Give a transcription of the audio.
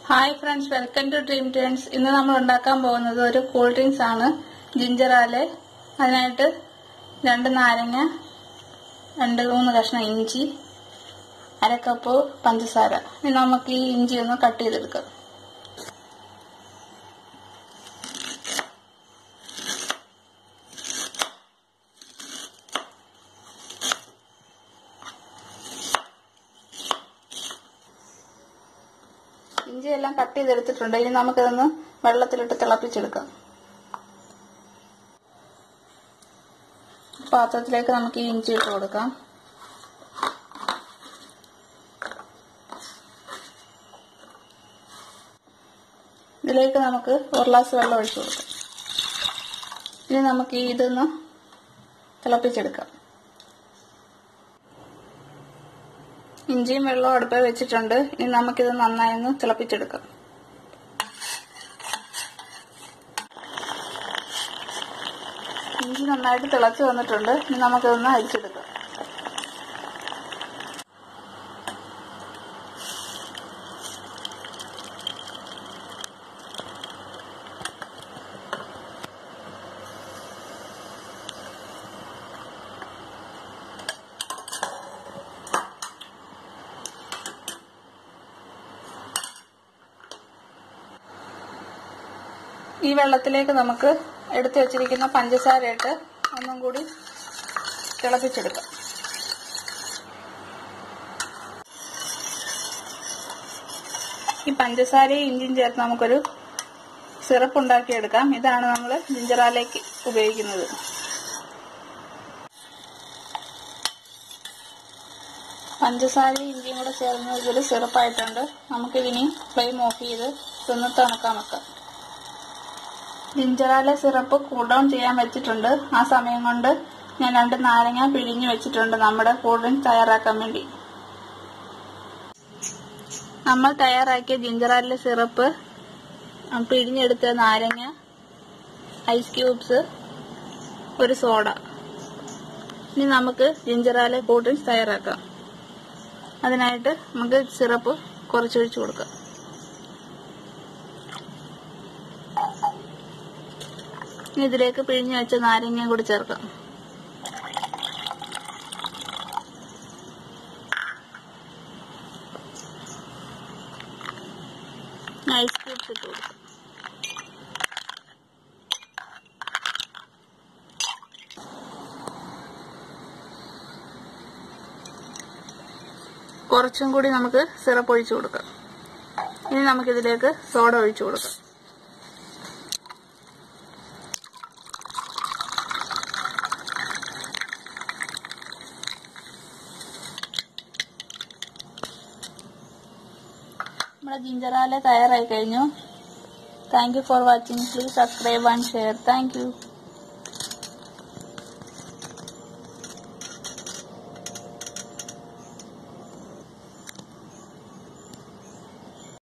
hi friends welcome to Dream Turns ഇന്ന് നമ്മൾ ഉണ്ടാക്കാൻ പോകുന്നത് ഒരു കൂൾ ഡ്രിങ്ക്സ് ആണ് ജിഞ്ചർ ആല് അതിനായിട്ട് രണ്ട് നാരങ്ങ രണ്ട് മൂന്ന് കഷ്ണം ഇഞ്ചി അര കപ്പ് പഞ്ചസാര ഇനി നമുക്ക് ഈ ഇഞ്ചി ഒന്ന് കട്ട് ചെയ്തെടുക്കാം ഇഞ്ചി എല്ലാം കട്ട് ചെയ്തെടുത്തിട്ടുണ്ട് ഇനി നമുക്കിതൊന്ന് വെള്ളത്തിലിട്ട് തിളപ്പിച്ചെടുക്കാം പാത്രത്തിലേക്ക് നമുക്ക് ഈ ഇഞ്ചി ഇട്ട് കൊടുക്കാം ഇതിലേക്ക് നമുക്ക് ഒരു ഗ്ലാസ് വെള്ളം ഒഴിച്ചു കൊടുക്കാം ഇനി നമുക്ക് ഈ ഇതൊന്ന് തിളപ്പിച്ചെടുക്കാം ഇഞ്ചിയും വെള്ളവും അടുപ്പിൽ വെച്ചിട്ടുണ്ട് ഇനി നമുക്കിത് നന്നായി ഒന്ന് തിളപ്പിച്ചെടുക്കാം ഇഞ്ചി നന്നായിട്ട് തിളച്ച് വന്നിട്ടുണ്ട് ഇനി നമുക്കിതൊന്ന് അരിച്ചെടുക്കാം ഈ വെള്ളത്തിലേക്ക് നമുക്ക് എടുത്തു വെച്ചിരിക്കുന്ന പഞ്ചസാര ഇട്ട് ഒന്നും കൂടി തിളപ്പിച്ചെടുക്കാം ഈ പഞ്ചസാരയും ഇഞ്ചിയും ചേർത്ത് നമുക്കൊരു സിറപ്പ് ഉണ്ടാക്കിയെടുക്കാം ഇതാണ് നമ്മൾ ജിഞ്ചറാലേക്ക് ഉപയോഗിക്കുന്നത് പഞ്ചസാരയും ഇഞ്ചിയും കൂടെ ചേർന്ന് ഇതൊരു സിറപ്പായിട്ടുണ്ട് നമുക്കിതിനി ഫ്ലെയിം ഓഫ് ചെയ്ത് ഇതൊന്ന് തണുക്കാൻ വെക്കാം ജിഞ്ചറാലെ സിറപ്പ് കൂൾ ഡൗൺ ചെയ്യാൻ വെച്ചിട്ടുണ്ട് ആ സമയം കൊണ്ട് ഞാൻ രണ്ട് നാരങ്ങ പിഴിഞ്ഞു വെച്ചിട്ടുണ്ട് നമ്മുടെ കൂൾ ഡ്രിങ്ക് തയ്യാറാക്കാൻ വേണ്ടി നമ്മൾ തയ്യാറാക്കിയ ജിഞ്ചറാലിലെ സിറപ്പ് പിഴിഞ്ഞെടുത്ത നാരങ്ങ ഐസ് ക്യൂബ്സ് ഒരു സോഡ ഇനി നമുക്ക് ജിഞ്ചറാലെ കൂൾ ഡ്രിങ്ക്സ് തയ്യാറാക്കാം അതിനായിട്ട് നമുക്ക് സിറപ്പ് കുറച്ചൊഴിച്ചു കൊടുക്കാം ഇനി ഇതിലേക്ക് പിഴിഞ്ഞു വെച്ച നാരങ്ങയും കൂടി ചേർക്കാം ഐസ് ക്യൂബ്സ് ഇട്ട് കൊടുക്കാം കുറച്ചും കൂടി നമുക്ക് സിറപ്പ് ഒഴിച്ചു കൊടുക്കാം ഇനി നമുക്കിതിലേക്ക് സോഡ ഒഴിച്ചു കൊടുക്കാം നമ്മുടെ ജിഞ്ചറാല തയ്യാറായി കഴിഞ്ഞു thank you for watching please subscribe and share thank U